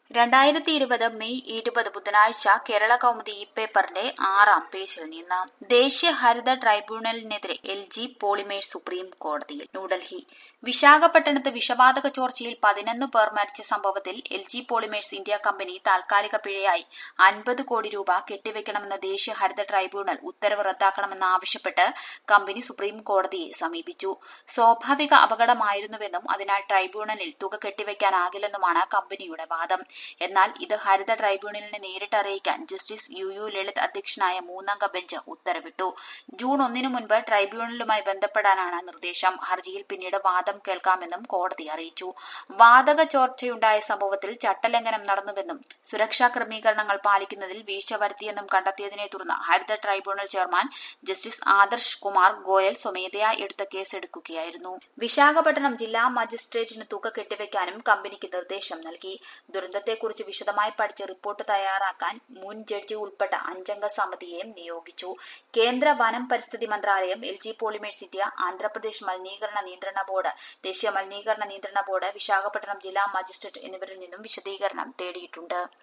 രണ്ടായിരത്തി ഇരുപത് മെയ് ഇരുപത് ബുധനാഴ്ച കേരള കൗമുദി ഇ പേപ്പറിന്റെ ആറാം പേജിൽ നിന്ന് ദേശീയ ഹരിത ട്രൈബ്യൂണലിനെതിരെ എൽ ജി പോളിമേഴ്സ് സുപ്രീം കോടതിയിൽ ന്യൂഡൽഹി വിശാഖപട്ടണത്ത് വിഷവാതക ചോർച്ചയിൽ പതിനൊന്ന് പേർ മരിച്ച സംഭവത്തിൽ L G polymers India company താൽക്കാലിക പിഴയായി അൻപത് കോടി രൂപ കെട്ടിവെക്കണമെന്ന ദേശീയ ഹരിത ട്രൈബ്യൂണൽ ഉത്തരവ് റദ്ദാക്കണമെന്നാവശ്യപ്പെട്ട് കമ്പനി സുപ്രീം കോടതിയെ സമീപിച്ചു സ്വാഭാവിക അപകടമായിരുന്നുവെന്നും അതിനാൽ ട്രൈബ്യൂണലിൽ തുക കെട്ടിവെക്കാനാകില്ലെന്നുമാണ് കമ്പനിയുടെ വാദം എന്നാൽ ഇത് ഹരിത ട്രൈബ്യൂണലിനെ നേരിട്ട് അറിയിക്കാൻ ജസ്റ്റിസ് യു യു ലളിത് അധ്യക്ഷനായ മൂന്നംഗ ബെഞ്ച് ഉത്തരവിട്ടു ജൂൺ ഒന്നിനു മുൻപ് ട്രൈബ്യൂണലുമായി ബന്ധപ്പെടാനാണ് നിർദ്ദേശം ഹർജിയിൽ പിന്നീട് വാദം കേൾക്കാമെന്നും കോടതി അറിയിച്ചു വാതക ചോർച്ചയുണ്ടായ സംഭവത്തിൽ ചട്ടലംഘനം നടന്നുവെന്നും സുരക്ഷാ ക്രമീകരണങ്ങൾ പാലിക്കുന്നതിൽ വീഴ്ച വരുത്തിയെന്നും കണ്ടെത്തിയതിനെ തുടർന്ന് ഹരിത tribunal chairman justice Adarsh Kumar Goel സ്വമേധയാ എടുത്ത കേസെടുക്കുകയായിരുന്നു വിശാഖപട്ടണം ജില്ലാ മജിസ്ട്രേറ്റിന് തുക കെട്ടിവെക്കാനും കമ്പനിക്ക് നിർദ്ദേശം നൽകി ദുരന്തത്തെക്കുറിച്ച് വിശദമായി പഠിച്ച് റിപ്പോർട്ട് തയ്യാറാക്കാൻ മുൻ ജഡ്ജി ഉൾപ്പെട്ട അഞ്ചംഗ സമിതിയെയും നിയോഗിച്ചു കേന്ദ്ര വനം പരിസ്ഥിതി മന്ത്രാലയം L G polymers India Andhra Pradesh മലിനീകരണ നിയന്ത്രണ ബോർഡ് ദേശീയ മലിനീകരണ നിയന്ത്രണ ബോർഡ് വിശാഖപട്ടണം ജില്ലാ മജിസ്ട്രേറ്റ് എന്നിവരിൽ നിന്നും വിശദീകരണം തേടിയിട്ടുണ്ട്